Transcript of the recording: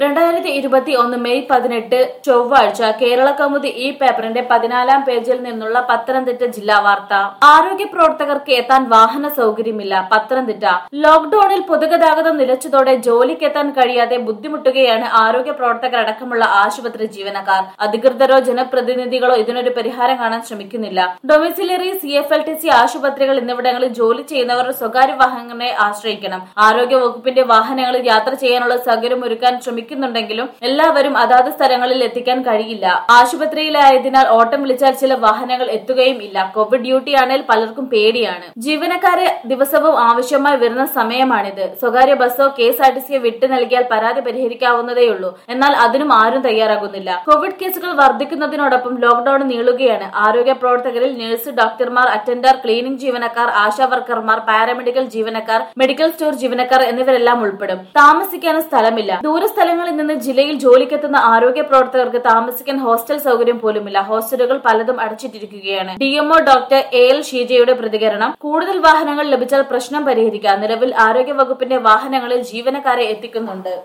രണ്ടായിരത്തി ഇരുപത്തി ഒന്ന് മെയ് പതിനെട്ട് ചൊവ്വാഴ്ച കേരള കൗമുദി ഈ പേപ്പറിന്റെ പതിനാലാം പേജിൽ നിന്നുള്ള പത്തനംതിട്ട ജില്ലാ വാർത്ത ആരോഗ്യ പ്രവർത്തകർക്ക് എത്താൻ വാഹന സൗകര്യമില്ല പത്തനംതിട്ട ലോക്ഡൌണിൽ പൊതുഗതാഗതം നിലച്ചതോടെ ജോലിക്കെത്താൻ കഴിയാതെ ബുദ്ധിമുട്ടുകയാണ് ആരോഗ്യ പ്രവർത്തകരടക്കമുള്ള ആശുപത്രി ജീവനക്കാർ അധികൃതരോ ജനപ്രതിനിധികളോ ഇതിനൊരു പരിഹാരം കാണാൻ ശ്രമിക്കുന്നില്ല domiciliary C F L T C ആശുപത്രികൾ എന്നിവിടങ്ങളിൽ ജോലി ചെയ്യുന്നവർ സ്വകാര്യ വാഹനങ്ങളെ ആശ്രയിക്കണം ആരോഗ്യ വകുപ്പിന്റെ വാഹനങ്ങളിൽ യാത്ര ചെയ്യാനുള്ള സൗകര്യം ഒരുക്കാൻ ശ്രമിക്കുന്നുണ്ടെങ്കിലും എല്ലാവരും അതാത് സ്ഥലങ്ങളിൽ എത്തിക്കാൻ കഴിയില്ല ആശുപത്രിയിലായതിനാൽ ഓട്ടം വിളിച്ചാൽ ചില വാഹനങ്ങൾ എത്തുകയും ഇല്ല കോവിഡ് ഡ്യൂട്ടിയാണെങ്കിൽ പലർക്കും പേടിയാണ് ജീവനക്കാരെ ദിവസവും ആവശ്യമായി വരുന്ന സമയമാണിത് സ്വകാര്യ ബസ്സോ കെ എസ് ആർ ടി സിയോ വിട്ടു നൽകിയാൽ പരാതി പരിഹരിക്കാവുന്നതേയുള്ളൂ എന്നാൽ അതിനും ആരും തയ്യാറാകുന്നില്ല കോവിഡ് കേസുകൾ വർദ്ധിക്കുന്നതിനോടൊപ്പം ലോക്ഡൌൺ നീളുകയാണ് ആരോഗ്യ പ്രവർത്തകരിൽ നഴ്സ് ഡോക്ടർമാർ അറ്റൻഡർ ക്ലീനിംഗ് ജീവനക്കാർ ആശാ വർക്കർമാർ പാരാമെഡിക്കൽ ജീവനക്കാർ മെഡിക്കൽ സ്റ്റോർ ജീവനക്കാർ എന്നിവരെല്ലാം ഉൾപ്പെടും താമസിക്കാനും സ്ഥലമില്ല ദൂരസ്ഥലങ്ങളിൽ നിന്ന് ജില്ലയിൽ ജോലിക്കെത്തുന്ന ആരോഗ്യ പ്രവർത്തകർക്ക് താമസിക്കാൻ ഹോസ്റ്റൽ സൗകര്യം പോലുമില്ല ഹോസ്റ്റലുകൾ പലതും അടച്ചിട്ടിരിക്കുകയാണ് ഡിഎംഒ ഡോക്ടർ എ എൽ ഷീജയുടെ പ്രതികരണം കൂടുതൽ വാഹനങ്ങൾ ലഭിച്ചാൽ പ്രശ്നം പരിഹരിക്കാം നിലവിൽ ആരോഗ്യ വകുപ്പിന്റെ വാഹനങ്ങളിൽ ജീവനക്കാരെ എത്തിക്കുന്നുണ്ട്